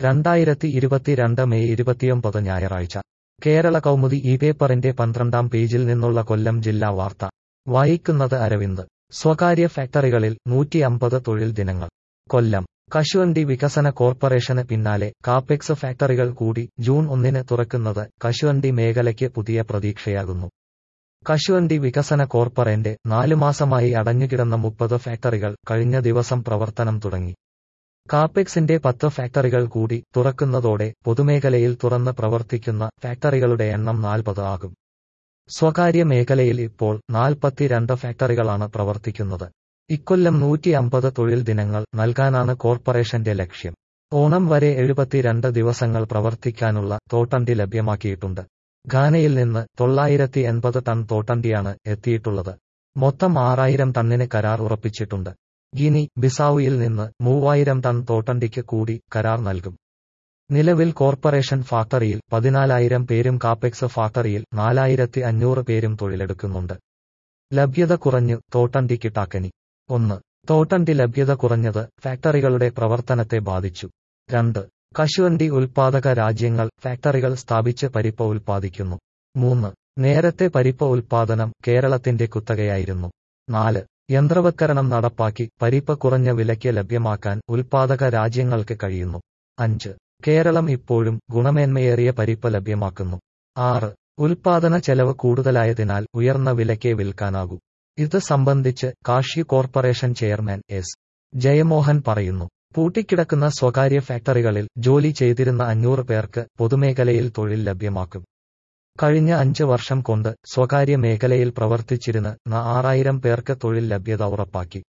രണ്ടായിരത്തി ഇരുപത്തിരണ്ട് മെയ് ഇരുപത്തിയൊമ്പത് ഞായറാഴ്ച കേരള കൗമുദി ഈ പേപ്പറിന്റെ പന്ത്രണ്ടാം പേജിൽ നിന്നുള്ള കൊല്ലം ജില്ലാ വാർത്ത വായിക്കുന്നത് അരവിന്ദ് സ്വകാര്യ ഫാക്ടറികളിൽ നൂറ്റി അമ്പത് തൊഴിൽ ദിനങ്ങൾ കൊല്ലം കശുവണ്ടി വികസന കോർപ്പറേഷന് പിന്നാലെ കാപ്പെക്സ് ഫാക്ടറികൾ കൂടി ജൂൺ ഒന്നിന് തുറക്കുന്നത് കശുവണ്ടി മേഖലയ്ക്ക് പുതിയ പ്രതീക്ഷയാകുന്നു കശുവണ്ടി വികസന കോർപ്പറേന്റെ നാലു മാസമായി അടഞ്ഞുകിടന്ന മുപ്പത് ഫാക്ടറികൾ കഴിഞ്ഞ ദിവസം പ്രവർത്തനം തുടങ്ങി കാപ്പെക്സിന്റെ പത്ത് ഫാക്ടറികൾ കൂടി തുറക്കുന്നതോടെ പൊതുമേഖലയിൽ തുറന്ന് പ്രവർത്തിക്കുന്ന ഫാക്ടറികളുടെ എണ്ണം നാൽപ്പത് ആകും സ്വകാര്യ മേഖലയിൽ ഇപ്പോൾ നാൽപ്പത്തിരണ്ട് ഫാക്ടറികളാണ് പ്രവർത്തിക്കുന്നത് ഇക്കൊല്ലം നൂറ്റി അമ്പത് തൊഴിൽ ദിനങ്ങൾ നൽകാനാണ് കോർപ്പറേഷന്റെ ലക്ഷ്യം ഓണം വരെ എഴുപത്തിരണ്ട് ദിവസങ്ങൾ പ്രവർത്തിക്കാനുള്ള തോട്ടണ്ടി ലഭ്യമാക്കിയിട്ടുണ്ട് ഘാനയിൽ നിന്ന് തൊള്ളായിരത്തി എൺപത് ടൺ തോട്ടണ്ടിയാണ് എത്തിയിട്ടുള്ളത് മൊത്തം ആറായിരം ടണ്ണിന് കരാർ ഉറപ്പിച്ചിട്ടുണ്ട് ഗിനി ബിസാവുയിൽ നിന്ന് മൂവായിരം ടൺ തോട്ടണ്ടിക്ക് കൂടി കരാർ നൽകും നിലവിൽ കോർപ്പറേഷൻ ഫാക്ടറിയിൽ പതിനാലായിരം പേരും കാപ്പെക്സ് ഫാക്ടറിയിൽ നാലായിരത്തി അഞ്ഞൂറ് പേരും തൊഴിലെടുക്കുന്നുണ്ട് ലഭ്യത കുറഞ്ഞു തോട്ടണ്ടി കിട്ടാക്കനി ഒന്ന് തോട്ടണ്ടി ലഭ്യത കുറഞ്ഞത് ഫാക്ടറികളുടെ പ്രവർത്തനത്തെ ബാധിച്ചു രണ്ട് കശുവണ്ടി ഉൽപാദക രാജ്യങ്ങൾ ഫാക്ടറികൾ സ്ഥാപിച്ച് പരിപ്പ് ഉൽപ്പാദിക്കുന്നു മൂന്ന് നേരത്തെ പരിപ്പ് ഉൽപാദനം കേരളത്തിന്റെ കുത്തകയായിരുന്നു നാല് യന്ത്രവത്കരണം നടപ്പാക്കി പരിപ്പ് കുറഞ്ഞ വിലയ്ക്ക് ലഭ്യമാക്കാൻ ഉൽപാദക രാജ്യങ്ങൾക്ക് കഴിയുന്നു അഞ്ച് കേരളം ഇപ്പോഴും ഗുണമേന്മയേറിയ പരിപ്പ് ലഭ്യമാക്കുന്നു ആറ് ഉൽപാദന ചെലവ് കൂടുതലായതിനാൽ ഉയർന്ന വിലയ്ക്ക് വിൽക്കാനാകൂ ഇത് സംബന്ധിച്ച് കാർഷിക കോർപ്പറേഷൻ ചെയർമാൻ എസ് ജയമോഹൻ പറയുന്നു പൂട്ടിക്കിടക്കുന്ന സ്വകാര്യ ഫാക്ടറികളിൽ ജോലി ചെയ്തിരുന്ന അഞ്ഞൂറ് പേർക്ക് പൊതുമേഖലയിൽ തൊഴിൽ ലഭ്യമാക്കും കഴിഞ്ഞ അഞ്ച് വർഷം കൊണ്ട് സ്വകാര്യ മേഖലയിൽ പ്രവർത്തിച്ചിരുന്ന ആറായിരം പേർക്ക് തൊഴിൽ ലഭ്യത ഉറപ്പാക്കി